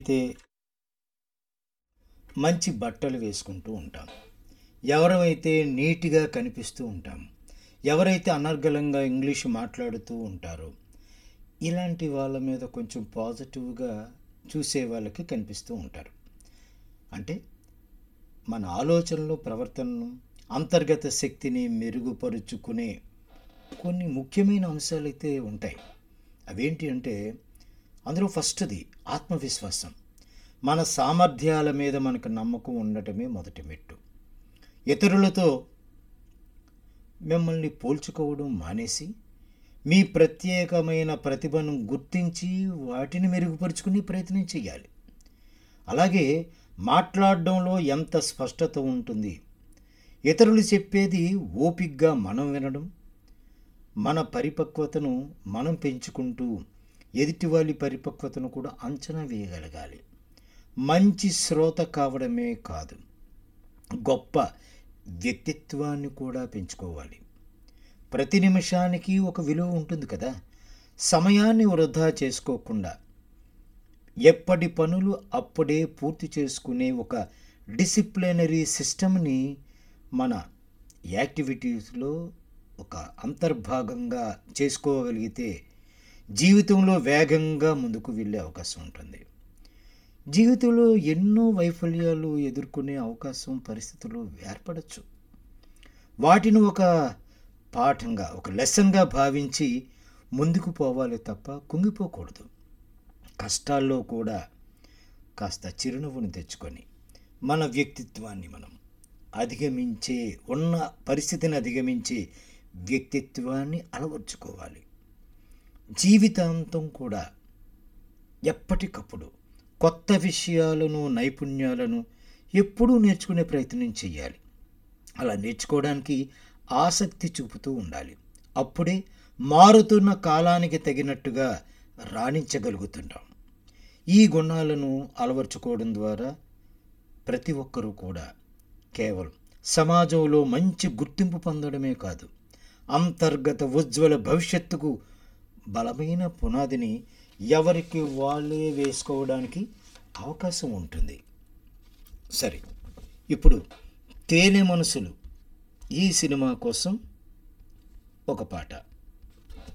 అయితే మంచి బట్టలు వేసుకుంటూ ఉంటాం ఎవరైతే నీట్గా కనిపిస్తూ ఉంటాం ఎవరైతే అనర్గళంగా ఇంగ్లీష్ మాట్లాడుతూ ఉంటారో ఇలాంటి వాళ్ళ మీద కొంచెం పాజిటివ్గా చూసే వాళ్ళకి కనిపిస్తూ ఉంటారు అంటే మన ఆలోచనలు ప్రవర్తనను అంతర్గత శక్తిని మెరుగుపరుచుకునే కొన్ని ముఖ్యమైన అంశాలు అయితే ఉంటాయి అవేంటి అంటే అందులో ఫస్ట్ది ఆత్మవిశ్వాసం మన సామర్థ్యాల మీద మనకు నమ్మకం ఉండటమే మొదటి మెట్టు ఇతరులతో మిమ్మల్ని పోల్చుకోవడం మానేసి మీ ప్రత్యేకమైన ప్రతిభను గుర్తించి వాటిని మెరుగుపరుచుకునే ప్రయత్నం చేయాలి అలాగే మాట్లాడడంలో ఎంత స్పష్టత ఉంటుంది ఇతరులు చెప్పేది ఓపిగ్గా మనం వినడం మన పరిపక్వతను మనం పెంచుకుంటూ ఎదుటివాళ్ళ పరిపక్వతను కూడా అంచనా వేయగలగాలి మంచి శ్రోత కావడమే కాదు గొప్ప వ్యక్తిత్వాన్ని కూడా పెంచుకోవాలి ప్రతి నిమిషానికి ఒక విలువ ఉంటుంది కదా సమయాన్ని వృధా చేసుకోకుండా ఎప్పటి పనులు అప్పుడే పూర్తి చేసుకునే ఒక డిసిప్లినరీ సిస్టమ్ని మన యాక్టివిటీస్లో ఒక అంతర్భాగంగా చేసుకోగలిగితే జీవితంలో వేగంగా ముందుకు వెళ్ళే అవకాశం ఉంటుంది జీవితంలో ఎన్నో వైఫల్యాలు ఎదుర్కొనే అవకాశం పరిస్థితులు ఏర్పడచ్చు వాటిని ఒక పాఠంగా ఒక లెసన్గా భావించి ముందుకు పోవాలి తప్ప కుంగిపోకూడదు కష్టాల్లో కూడా కాస్త చిరునవ్వును తెచ్చుకొని మన వ్యక్తిత్వాన్ని మనం అధిగమించే ఉన్న పరిస్థితిని అధిగమించే వ్యక్తిత్వాన్ని అలవర్చుకోవాలి జీవితాంతం కూడా ఎప్పటికప్పుడు కొత్త విషయాలను నైపుణ్యాలను ఎప్పుడూ నేర్చుకునే ప్రయత్నం చేయాలి అలా నేర్చుకోవడానికి ఆసక్తి చూపుతూ ఉండాలి అప్పుడే మారుతున్న కాలానికి తగినట్టుగా రాణించగలుగుతుంటాం ఈ గుణాలను అలవర్చుకోవడం ద్వారా ప్రతి ఒక్కరూ కూడా కేవలం సమాజంలో మంచి గుర్తింపు పొందడమే కాదు అంతర్గత ఉజ్వల భవిష్యత్తుకు బలమైన పునాదిని ఎవరికి వాళ్ళే వేసుకోవడానికి అవకాశం ఉంటుంది సరే ఇప్పుడు తేనె మనసులు ఈ సినిమా కోసం ఒక పాట